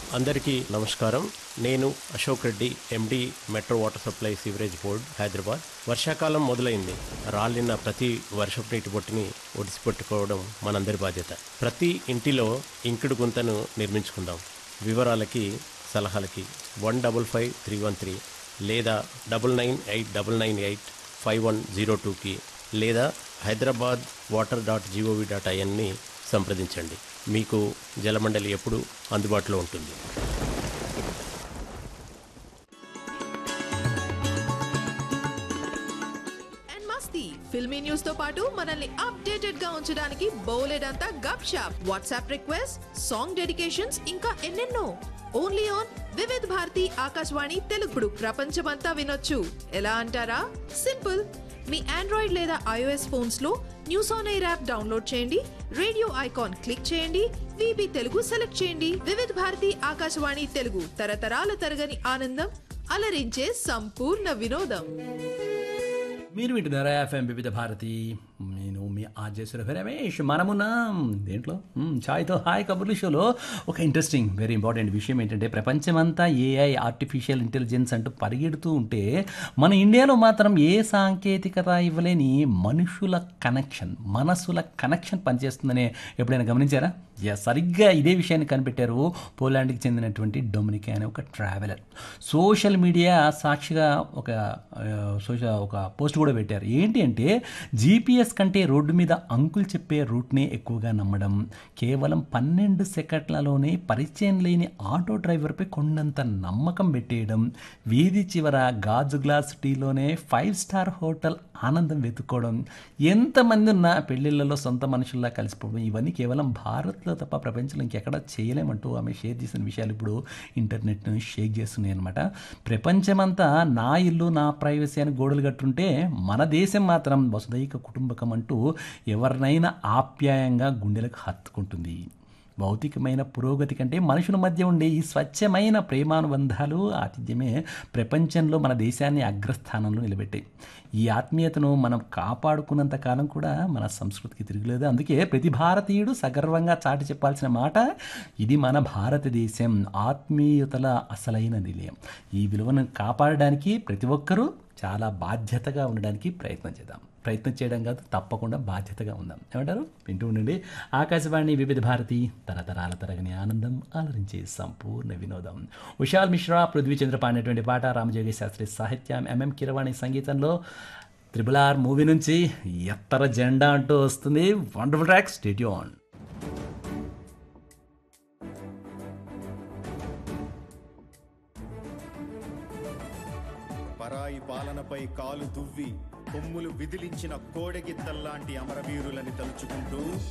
అందరికీ నమస్కారం నేను Ashok Reddy MD metro water supply sewerage board Hyderabad వర్షాకాలం మొదలైంది రాలిన ప్రతి వర్షపు నీటి బొట్టుని ఒడిసిపెట్టుకోవడం మనందరి బాధ్యత ప్రతి ఇంటిలో ఇంకుడు గుంతను నిర్మించుకుందాం వివరాలకి సలహాలకి one double five three one three లేదా double nine eight double nine eight five one zero టూకి లేదా Hyderabad water dot gov dot ఐఎన్ని సంప్రదించండి మీకు జలమండలి ఎప్పుడు అందుబాటులో ఉంటుంది అండ్ మస్తీ ఫిల్మీ న్యూస్ తో పాటు మనల్ని అప్డేటెడ్ గా ఉంచడానికి బోలెడంతా గప్ షాప్ వాట్సాప్ రిక్వెస్ట్ సాంగ్ డెడికేషన్స్ ఇంకా ఎన్నెన్నో ఓన్లీ ఆన్ వివిధ్ భారతి ఆకాశవాణి తెలుగుడు ప్రపంచమంతా వినొచ్చు ఎలా అంటారా సింపుల్ మీ ఆండ్రాయిడ్ లేదా ఐఓఎస్ ఫోన్స్ లో news on air app download చేయండి రేడియో ఐకాన్ క్లిక్ చేయండి విబి తెలుగు సెలెక్ట్ చేయండి వివిధ్ భారతి ఆకాశవాణి తెలుగు తరతరాల తరగని ఆనందం అలరించే సంపూర్ణ వినోదం మీరు వింటున్నారా ఎఫ్ఎం వివిధ భారతి నేను మీ ఆర్జేశ్వర రమేష్ మనమున్నాం దేంట్లో మ్మ్, ఛాయ్తో హాయ్ కబుర్లు షోలో ఒక ఇంట్రెస్టింగ్ వెరీ ఇంపార్టెంట్ విషయం ఏంటంటే ప్రపంచమంతా ఏఐ ఆర్టిఫిషియల్ ఇంటెలిజెన్స్ అంటూ పరిగెడుతూ ఉంటే మన ఇండియాలో మాత్రం ఏ సాంకేతికత ఇవ్వలేని మనుషుల కనెక్షన్ మనసుల కనెక్షన్ పనిచేస్తుందని ఎప్పుడైనా గమనించారా యా సరిగ్గా ఇదే విషయాన్ని కనిపెట్టారు పోలాండ్కి చెందినటువంటి డొమినికా అనే ఒక ట్రావెలర్ సోషల్ మీడియా సాక్షిగా ఒక ఆ, సోషల్ ఒక పోస్ట్ కూడా పెట్టారు ఏంటి అంటే జీపీఎస్ కంటే రోడ్డు మీద అంకుల్ చెప్పే రూట్నే ఎక్కువగా నమ్మడం కేవలం పన్నెండు సెకండ్లలోనే పరిచయం లేని ఆటో డ్రైవర్పై కొండంత నమ్మకం పెట్టేయడం వీధి చివర గాజు గ్లాస్ టీలోనే ఫైవ్ స్టార్ హోటల్ ఆనందం వెతుక్కోవడం ఎంతమంది ఉన్నా పెళ్ళిళ్ళలో సొంత మనుషుల్లా కలిసిపోవడం ఇవన్నీ కేవలం భారత్లో తప్ప ప్రపంచంలో ఇంకెక్కడ చేయలేమంటూ ఆమె షేర్ చేసిన విషయాలు ఇప్పుడు ఇంటర్నెట్ను షేక్ చేస్తున్నాయి అనమాట ప్రపంచమంతా నా ఇల్లు నా ప్రైవసీ అని గోడలు కట్టుంటే మన దేశం మాత్రం వసుదైక కుటుంబకం అంటూ ఎవరినైనా ఆప్యాయంగా గుండెలకు హత్తుకుంటుంది భౌతికమైన పురోగతి కంటే మనుషుల మధ్య ఉండే ఈ స్వచ్ఛమైన ప్రేమానుబంధాలు ఆతిథ్యమే ప్రపంచంలో మన దేశాన్ని అగ్రస్థానంలో నిలబెట్టాయి ఈ ఆత్మీయతను మనం కాపాడుకున్నంత కాలం కూడా మన సంస్కృతికి తిరగలేదు అందుకే ప్రతి భారతీయుడు సగర్వంగా చాటి చెప్పాల్సిన మాట ఇది మన భారతదేశం ఆత్మీయతల అసలైన నిలయం ఈ విలువను కాపాడడానికి ప్రతి ఒక్కరూ చాలా బాధ్యతగా ఉండడానికి ప్రయత్నం చేద్దాం ప్రయత్నం చేయడం కాదు తప్పకుండా బాధ్యతగా ఉందాం ఏమంటారు వింటూ ఉండండి ఆకాశవాణి వివిధ భారతి తరతరాల తరగని ఆనందం ఆలరించే సంపూర్ణ వినోదం విశాల్ మిశ్రా పృథ్వీ చంద్ర పాడినటువంటి పాట రామజోగి శాస్త్రి సాహిత్యం ఎంఎం కిరవాణి సంగీతంలో త్రిబుల్ ఆర్ మూవీ నుంచి ఎత్తర జెండా అంటూ వస్తుంది వండర్ఫుల్ ట్రాక్ స్టేడియోన్ పరాయి పాలనపై కాలు దువ్వి కొమ్ములు విదిలించిన కోడెగిత్తల్లాంటి అమరవీరులని తలుచుకుంటూ